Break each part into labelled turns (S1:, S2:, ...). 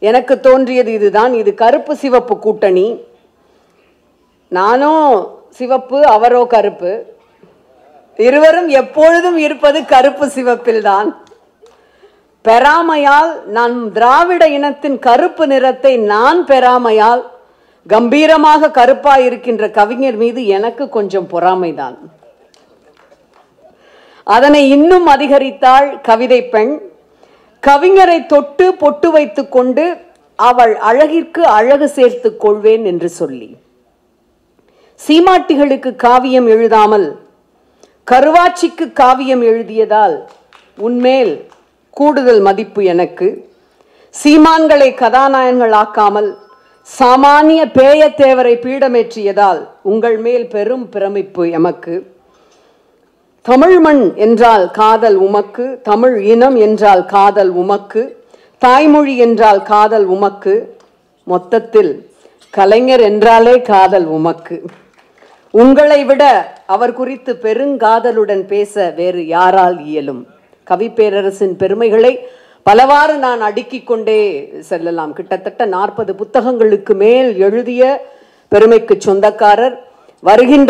S1: எனக்கு தோன்றியது இதுதான் இது கருப்பு சிவப்பு கூட்டணி நானும் சிவப்பு அவரோ கருப்பு இருவரும் எப்பொழுதும் இருப்பது கருப்பு சிவப்பில்தான் பெறாமையால் நான் திராவிட இனத்தின் கருப்பு நிறத்தை நான் பெறாமையால் கம்பீரமாக கருப்பாய் இருக்கின்ற கவிஞர் மீது எனக்கு கொஞ்சம் பொறாமைதான் அதனை இன்னும் அதிகரித்தாள் கவிதை பெண் கவிஞரை தொட்டு பொட்டு வைத்துக் கொண்டு அவள் அழகிற்கு அழகு சேர்த்துக் கொள்வேன் என்று சொல்லி சீமாட்டிகளுக்கு காவியம் எழுதாமல் கருவாச்சிக்கு காவியம் எழுதியதால் உன்மேல் கூடுதல் மதிப்பு எனக்கு சீமான்களை கதாநாயகங்களாக்காமல் சாமானிய பேயத்தேவரை பீடமேற்றியதால் உங்கள் மேல் பெரும் பிரமிப்பு எமக்கு தமிழ் மண் என்றால் காதல் உமக்கு தமிழ் இனம் என்றால் காதல் உமக்கு தாய்மொழி என்றால் காதல் உமக்கு மொத்தத்தில் கலைஞர் என்றாலே காதல் உமக்கு உங்களை விட அவர் குறித்து பெருங்காதலுடன் பேச வேறு யாரால் இயலும் கவி பேரரசின் பெருமைகளை பலவாறு நான் அடுக்கிக் கொண்டே செல்லலாம் கிட்டத்தட்ட நாற்பது புத்தகங்களுக்கு மேல் எழுதிய பெருமைக்கு சொந்தக்காரர் வருகின்ற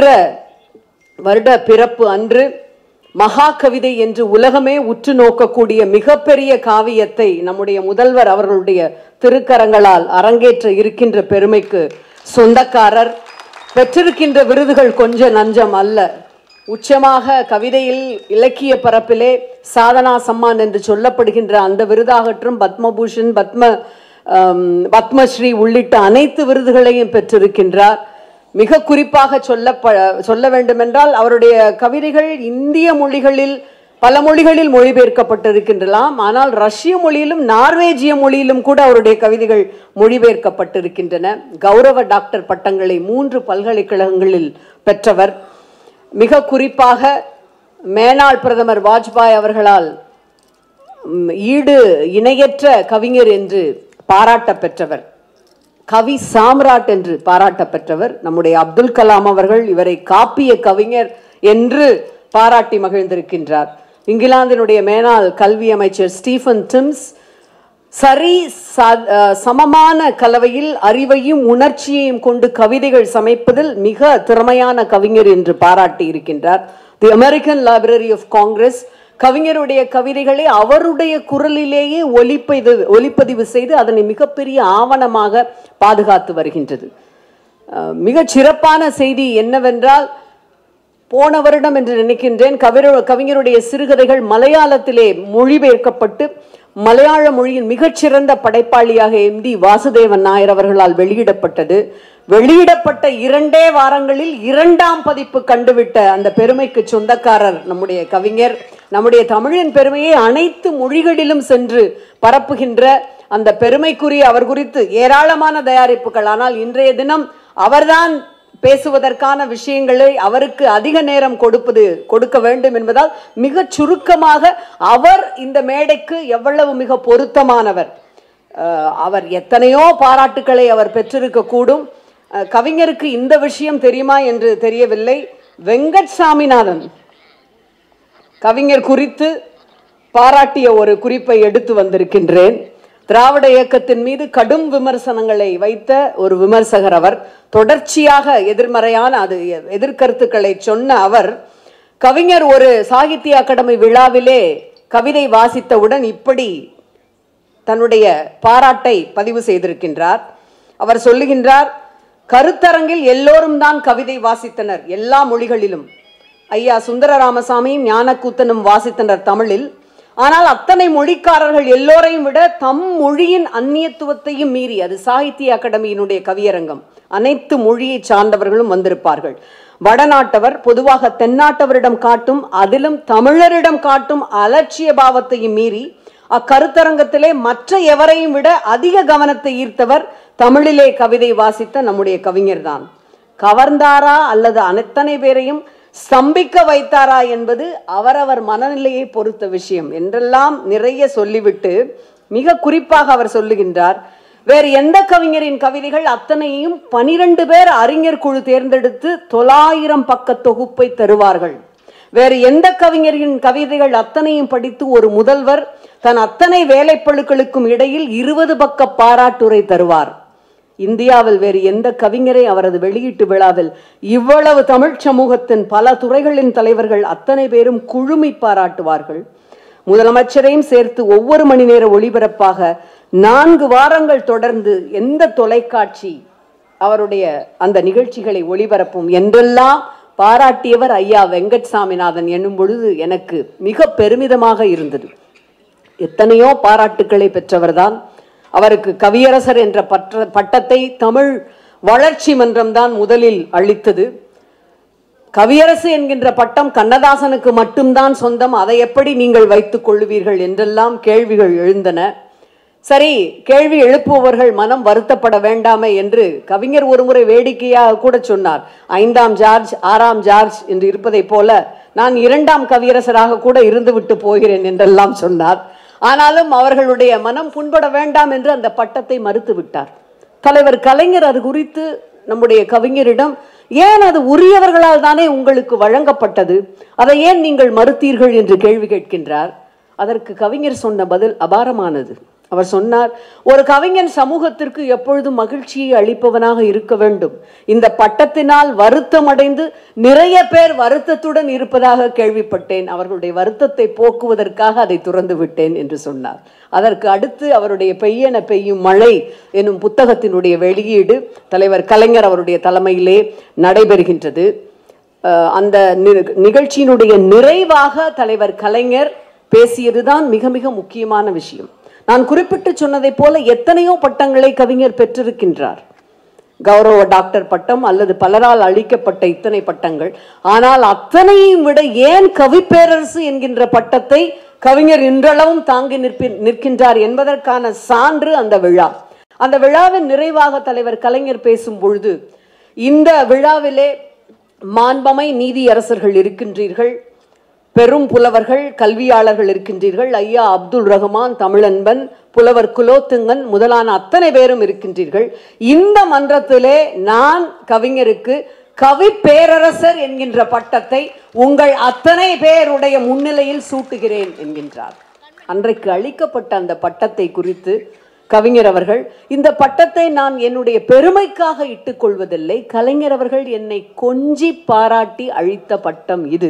S1: வருட பிறப்பு அன்று மகா கவிதை என்று உலகமே உற்று நோக்கக்கூடிய மிகப்பெரிய காவியத்தை நம்முடைய முதல்வர் அவர்களுடைய திருக்கரங்களால் அரங்கேற்ற இருக்கின்ற பெருமைக்கு சொந்தக்காரர் பெற்றிருக்கின்ற விருதுகள் கொஞ்ச நஞ்சம் அல்ல உச்சமாக கவிதையில் இலக்கிய பரப்பிலே சாதனா சம்மான் என்று சொல்லப்படுகின்ற அந்த விருதாகற்றும் பத்மபூஷன் பத்ம ஆம், பத்மஸ்ரீ உள்ளிட்ட அனைத்து விருதுகளையும் பெற்றிருக்கின்றார் மிக குறிப்பாக சொல்ல சொல்ல வேண்டுமென்றால் அவருடைய கவிதைகள் இந்திய மொழிகளில் பல மொழிகளில் மொழிபெயர்க்கப்பட்டிருக்கின்றலாம் ஆனால் ரஷ்ய மொழியிலும் நார்வேஜிய மொழியிலும் கூட அவருடைய கவிதைகள் மொழிபெயர்க்கப்பட்டிருக்கின்றன கௌரவ டாக்டர் பட்டங்களை மூன்று பல்கலைக்கழகங்களில் பெற்றவர் மிக குறிப்பாக மேனாள் பிரதமர் வாஜ்பாய் அவர்களால் ம், ஈடு இணையற்ற கவிஞர் என்று பாராட்ட பெற்றவர் கவி சாம்ராட் என்று பாராட்ட பெற்றவர் நம்முடைய அப்துல் கலாம் அவர்கள் இவரை காப்பிய கவிஞர் என்று பாராட்டி மகிழ்ந்திருக்கின்றார் இங்கிலாந்தினுடைய மேனாள் கல்வி அமைச்சர் ஸ்டீஃபன் டிம்ஸ் சரி ச- அஹ், சமமான கலவையில் அறிவையும் உணர்ச்சியையும் கொண்டு கவிதைகள் சமைப்பதில் மிக திறமையான கவிஞர் என்று பாராட்டி இருக்கின்றார் the American library of Congress கவிஞருடைய கவிதைகளை அவருடைய குரலிலேயே ஒலிப்பது ஒலிப்பதிவு செய்து அதனை மிகப்பெரிய ஆவணமாக பாதுகாத்து வருகின்றது அஹ், மிகச் சிறப்பான செய்தி என்னவென்றால் போன வருடம் என்று நினைக்கின்றேன் கவிர கவிஞருடைய சிறுகதைகள் மலையாளத்திலே மொழிபெயர்க்கப்பட்டு மலையாள மொழியின் மிகச்சிறந்த படைப்பாளியாக எம் டி வாசுதேவன் நாயர் அவர்களால் வெளியிடப்பட்டது வெளியிடப்பட்ட இரண்டே வாரங்களில் இரண்டாம் பதிப்பு கண்டுவிட்ட அந்த பெருமைக்கு சொந்தக்காரர் நம்முடைய கவிஞர் நம்முடைய தமிழின் பெருமையை அனைத்து மொழிகளிலும் சென்று பரப்புகின்ற அந்த பெருமைக்குரிய அவர் குறித்து ஏராளமான தயாரிப்புகள் ஆனால் இன்றைய தினம் அவர்தான் பேசுவதற்கான விஷயங்களை அவருக்கு அதிக நேரம் கொடுப்பது கொடுக்க வேண்டும் என்பதால் மிக சுருக்கமாக அவர் இந்த மேடைக்கு எவ்வளவு மிக பொருத்தமானவர் அஹ், அவர் எத்தனையோ பாராட்டுக்களை அவர் பெற்றிருக்க கூடும் அஹ், கவிஞருக்கு இந்த விஷயம் தெரியுமா என்று தெரியவில்லை வெங்கட் சாமிநாதன் கவிஞர் குறித்து பாராட்டிய ஒரு குறிப்பை எடுத்து வந்திருக்கின்றேன் திராவிட இயக்கத்தின் மீது கடும் விமர்சனங்களை வைத்த ஒரு விமர்சகர் அவர் தொடர்ச்சியாக எதிர்மறையான அது எதிர்கருத்துக்களை சொன்ன அவர் கவிஞர் ஒரு சாகித்ய அகாடமி விழாவிலே கவிதை வாசித்தவுடன் இப்படி தன்னுடைய பாராட்டை பதிவு செய்திருக்கின்றார் அவர் சொல்லுகின்றார் கருத்தரங்கில் எல்லோரும் தான் கவிதை வாசித்தனர் எல்லா மொழிகளிலும் ஐயா சுந்தர ராமசாமியும் ஞானக்கூத்தனும் வாசித்தனர் தமிழில் ஆனால் அத்தனை மொழிக்காரர்கள் எல்லோரையும் விட தம் மொழியின் அந்நியத்துவத்தையும் மீறி அது சாகித்ய அகாடமியினுடைய கவியரங்கம் அனைத்து மொழியை சார்ந்தவர்களும் வந்திருப்பார்கள் வடநாட்டவர் பொதுவாக தென்னாட்டவரிடம் காட்டும் அதிலும் தமிழரிடம் காட்டும் அலட்சிய பாவத்தையும் மீறி அக்கருத்தரங்கத்திலே மற்ற எவரையும் விட அதிக கவனத்தை ஈர்த்தவர் தமிழிலே கவிதை வாசித்த நம்முடைய கவிஞர்தான் கவர்ந்தாரா அல்லது அத்தனை பேரையும் ஸ்தம்பிக்க வைத்தாரா என்பது அவரவர் மனநிலையை பொறுத்த விஷயம் என்றெல்லாம் நிறைய சொல்லிவிட்டு மிக குறிப்பாக அவர் சொல்லுகின்றார் வேறு எந்த கவிஞரின் கவிதைகள் அத்தனையும் பனிரெண்டு பேர் அறிஞர் குழு தேர்ந்தெடுத்து தொள்ளாயிரம் பக்க தொகுப்பை தருவார்கள் வேறு எந்த கவிஞரின் கவிதைகள் அத்தனையும் படித்து ஒரு முதல்வர் தன் அத்தனை வேலைப்பழுக்களுக்கும் இடையில் இருபது பக்க பாராட்டுரை தருவார் இந்தியாவில் வேறு எந்த கவிஞரை அவரது வெளியீட்டு விழாவில் இவ்வளவு தமிழ்ச் சமூகத்தின் பல துறைகளின் தலைவர்கள் அத்தனை பேரும் குழுமி பாராட்டுவார்கள் முதலமைச்சரையும் சேர்த்து ஒவ்வொரு மணி நேர ஒளிபரப்பாக நான்கு வாரங்கள் தொடர்ந்து எந்த தொலைக்காட்சி அவருடைய அந்த நிகழ்ச்சிகளை ஒளிபரப்பும் என்றெல்லாம் பாராட்டியவர் ஐயா வெங்கட் சாமிநாதன் என்னும் பொழுது எனக்கு மிக பெருமிதமாக இருந்தது எத்தனையோ பாராட்டுக்களை பெற்றவர்தான் அவருக்கு கவியரசர் என்ற பற்ற பட்டத்தை தமிழ் வளர்ச்சி மன்றம்தான் முதலில் அளித்தது கவியரசு என்கின்ற பட்டம் கண்ணதாசனுக்கு மட்டும்தான் சொந்தம் அதை எப்படி நீங்கள் வைத்துக் கொள்ளுவீர்கள் என்றெல்லாம் கேள்விகள் எழுந்தன சரி கேள்வி எழுப்புபவர்கள் மனம் வருத்தப்பட வேண்டாமே என்று கவிஞர் ஒருமுறை வேடிக்கையாக கூட சொன்னார் ஐந்தாம் ஜார்ஜ் ஆறாம் ஜார்ஜ் என்று இருப்பதைப் போல நான் இரண்டாம் கவியரசராக கூட இருந்துவிட்டு போகிறேன் என்றெல்லாம் சொன்னார் ஆனாலும் அவர்களுடைய மனம் புண்பட வேண்டாம் என்று அந்த பட்டத்தை மறுத்து விட்டார் தலைவர் கலைஞர் அது குறித்து நம்முடைய கவிஞரிடம் ஏன் அது உரியவர்களால் தானே உங்களுக்கு வழங்கப்பட்டது அதை ஏன் நீங்கள் மறுத்தீர்கள் என்று கேள்வி கேட்கின்றார் அதற்கு கவிஞர் சொன்ன பதில் அபாரமானது அவர் சொன்னார் ஒரு கவிஞன் சமூகத்திற்கு எப்பொழுதும் மகிழ்ச்சியை அளிப்பவனாக இருக்க வேண்டும் இந்த பட்டத்தினால் வருத்தம் அடைந்து நிறைய பேர் வருத்தத்துடன் இருப்பதாக கேள்விப்பட்டேன் அவர்களுடைய வருத்தத்தை போக்குவதற்காக அதை துறந்து விட்டேன் என்று சொன்னார் அதற்கு அடுத்து அவருடைய பெய்யென பெய்யும் மழை எனும் புத்தகத்தினுடைய வெளியீடு தலைவர் கலைஞர் அவருடைய தலைமையிலே நடைபெறுகின்றது அஹ் அந்த நி- நிகழ்ச்சியினுடைய நிறைவாக தலைவர் கலைஞர் பேசியதுதான் மிக மிக முக்கியமான விஷயம் நான் குறிப்பிட்டு சொன்னதைப் போல எத்தனையோ பட்டங்களை கவிஞர் பெற்றிருக்கின்றார் கௌரவ டாக்டர் பட்டம் அல்லது பலரால் அளிக்கப்பட்ட இத்தனை பட்டங்கள் ஆனால் அத்தனையும் விட ஏன் கவிப்பேரரசு என்கின்ற பட்டத்தை கவிஞர் இன்றளவும் தாங்கி நிற்பி நிற்கின்றார் என்பதற்கான சான்று அந்த விழா அந்த விழாவின் நிறைவாக தலைவர் கலைஞர் பேசும் பொழுது இந்த விழாவிலே மாண்பமை நீதியரசர்கள் இருக்கின்றீர்கள் பெரும் புலவர்கள் கல்வியாளர்கள் இருக்கின்றீர்கள் ஐயா அப்துல் ரஹ்மான் தமிழன்பன் புலவர் குலோத்துங்கன் முதலான அத்தனை பேரும் இருக்கின்றீர்கள் இந்த மன்றத்திலே நான் கவிஞருக்கு கவி பேரரசர் என்கின்ற பட்டத்தை உங்கள் அத்தனை பேருடைய முன்னிலையில் சூட்டுகிறேன் என்கின்றார் அன்றைக்கு அளிக்கப்பட்ட அந்த பட்டத்தை குறித்து கவிஞர் அவர்கள் இந்த பட்டத்தை நான் என்னுடைய பெருமைக்காக இட்டுக் கொள்வதில்லை கலைஞர் அவர்கள் என்னை கொஞ்சி பாராட்டி அழித்த பட்டம் இது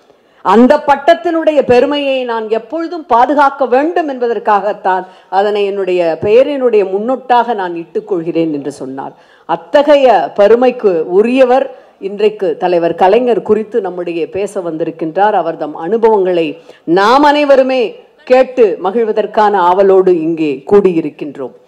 S1: அந்த பட்டத்தினுடைய பெருமையை நான் எப்பொழுதும் பாதுகாக்க வேண்டும் என்பதற்காகத்தான் அதனை என்னுடைய பெயரினுடைய முன்னொட்டாக நான் இட்டுக்கொள்கிறேன் என்று சொன்னார் அத்தகைய பெருமைக்கு உரியவர் இன்றைக்கு தலைவர் கலைஞர் குறித்து நம்முடைய பேச வந்திருக்கின்றார் அவர் தம் அனுபவங்களை நாம் அனைவருமே கேட்டு மகிழ்வதற்கான ஆவலோடு இங்கே கூடியிருக்கின்றோம்